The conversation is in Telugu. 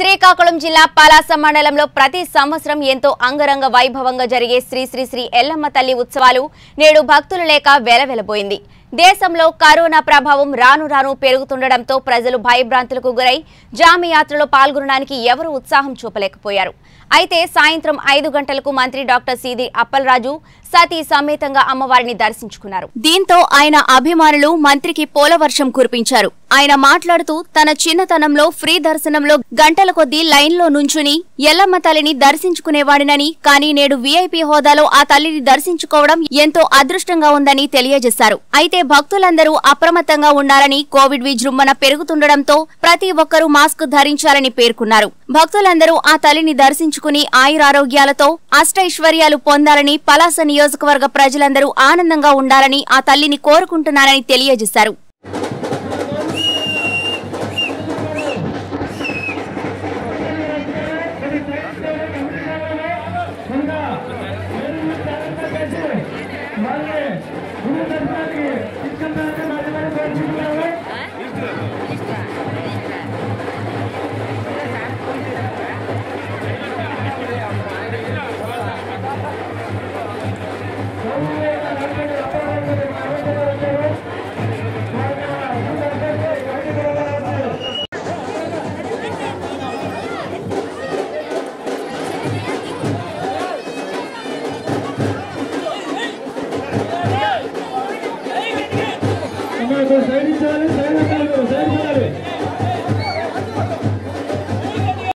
శ్రీకాకుళం జిల్లా పలాస మండలంలో ప్రతి సంవత్సరం ఎంతో అంగరంగ వైభవంగా జరిగే శ్రీ శ్రీ శ్రీ ఎల్లమ్మ తల్లి ఉత్సవాలు నేడు భక్తులు లేక వెలవెలబోయింది దేశంలో కరోనా ప్రభావం రాను రాను పెరుగుతుండటంతో ప్రజలు భయభ్రాంతులకు గురై జామి యాత్రలో పాల్గొనడానికి ఎవరూ ఉత్సాహం చూపలేకపోయారు అయితే సాయంత్రం ఐదు గంటలకు మంత్రి డాక్టర్ సీది అప్పలరాజు సతీ సమేతంగా అమ్మవారిని దర్శించుకున్నారు దీంతో ఆయన అభిమానులు మంత్రికి పోలవర్షం కురిపించారు ఆయన మాట్లాడుతూ తన చిన్నతనంలో ఫ్రీ దర్శనంలో గంటల కొద్దీ లైన్లో నుంచుని ఎల్లమ్మ తల్లిని దర్శించుకునేవాడినని కానీ నేడు వీఐపీ హోదాలో ఆ తల్లిని దర్శించుకోవడం ఎంతో అదృష్టంగా ఉందని తెలియజేశారు అయితే భక్తులందరూ అప్రమత్తంగా ఉండాలని కోవిడ్ విజృంభణ పెరుగుతుండటంతో ప్రతి ఒక్కరూ మాస్క్ ధరించాలని పేర్కొన్నారు భక్తులందరూ ఆ తల్లిని దర్శించుకుని ఆయురారోగ్యాలతో అష్టైశ్వర్యాలు పొందాలని పలాస నియోజకవర్గ ప్రజలందరూ ఆనందంగా ఉండాలని ఆ తల్లిని కోరుకుంటున్నారని తెలియజేశారు అమ్మాయి సైడ్ ఇచ్చాలి సైడ్ ఇచ్చాలి సైడ్ ఇచ్చాలి